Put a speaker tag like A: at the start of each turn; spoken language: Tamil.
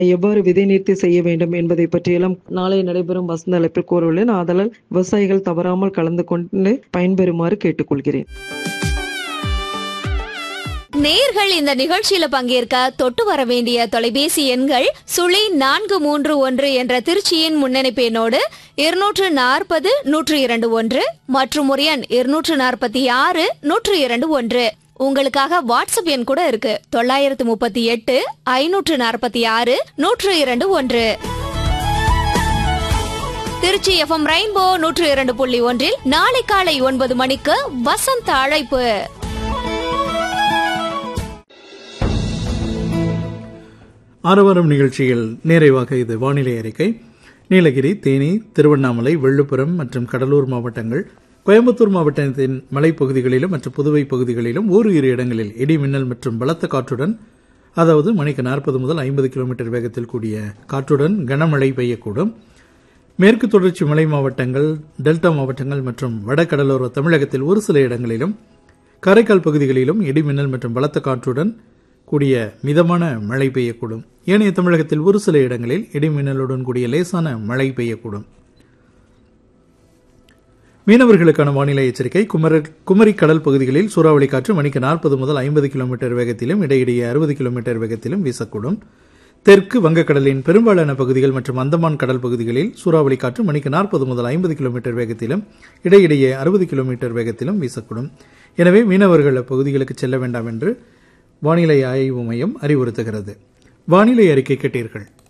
A: எவ்வாறு விதை நீர்த்தி செய்ய வேண்டும் என்பதை பற்றியெல்லாம் நாளை நடைபெறும் வசந்த அழைப்பில் கூறவுள்ளேன் ஆதலால் விவசாயிகள் தவறாமல் கலந்து கொண்டு பயன்பெறுமாறு கேட்டுக்கொள்கிறேன்
B: நேர்கள் இந்த நிகழ்ச்சியில பங்கேற்க தொட்டு வர வேண்டிய தொலைபேசி எண்கள் சுழி நான்கு மூன்று ஒன்று என்ற திருச்சியின் முன்னணிப்பு எண்ணோடு இருநூற்று நாற்பது நூற்று இரண்டு ஒன்று மற்றும் ஒரு எண் இருநூற்று நாற்பத்தி ஆறு நூற்று இரண்டு ஒன்று உங்களுக்காக வாட்ஸ்அப் எண் கூட இருக்கு தொள்ளாயிரத்து முப்பத்தி எட்டு ஐநூற்று நாற்பத்தி ஆறு நூற்று இரண்டு ஒன்று திருச்சி எஃப்எம் ரெயின்போ நூற்று இரண்டு புள்ளி ஒன்றில் நாளை காலை ஒன்பது மணிக்கு வசந்த அழைப்பு
C: ஆரவாரம் நிகழ்ச்சியில் நிறைவாக இது வானிலை அறிக்கை நீலகிரி தேனி திருவண்ணாமலை விழுப்புரம் மற்றும் கடலூர் மாவட்டங்கள் கோயம்புத்தூர் மாவட்டத்தின் மலைப்பகுதிகளிலும் மற்றும் புதுவை பகுதிகளிலும் ஓரிரு இடங்களில் இடி மின்னல் மற்றும் பலத்த காற்றுடன் அதாவது மணிக்கு நாற்பது முதல் ஐம்பது கிலோமீட்டர் வேகத்தில் கூடிய காற்றுடன் கனமழை பெய்யக்கூடும் மேற்கு தொடர்ச்சி மலை மாவட்டங்கள் டெல்டா மாவட்டங்கள் மற்றும் வடகடலோர தமிழகத்தில் ஒரு சில இடங்களிலும் காரைக்கால் பகுதிகளிலும் இடி மின்னல் மற்றும் பலத்த காற்றுடன் கூடிய மிதமான மழை பெய்யக்கூடும் ஏனைய தமிழகத்தில் ஒரு சில இடங்களில் இடி மின்னலுடன் கூடிய லேசான மழை பெய்யக்கூடும் மீனவர்களுக்கான வானிலை எச்சரிக்கை குமர குமரி கடல் பகுதிகளில் சூறாவளி காற்று மணிக்கு நாற்பது முதல் ஐம்பது கிலோமீட்டர் வேகத்திலும் இடையிடையே அறுபது கிலோமீட்டர் வேகத்திலும் வீசக்கூடும் தெற்கு வங்கக்கடலின் பெரும்பாலான பகுதிகள் மற்றும் அந்தமான் கடல் பகுதிகளில் சூறாவளி காற்று மணிக்கு நாற்பது முதல் ஐம்பது கிலோமீட்டர் வேகத்திலும் இடையிடையே அறுபது கிலோமீட்டர் வேகத்திலும் வீசக்கூடும் எனவே மீனவர்கள் அப்பகுதிகளுக்கு செல்ல வேண்டாம் என்று வானிலை ஆய்வு மையம் அறிவுறுத்துகிறது வானிலை அறிக்கை கேட்டீர்கள்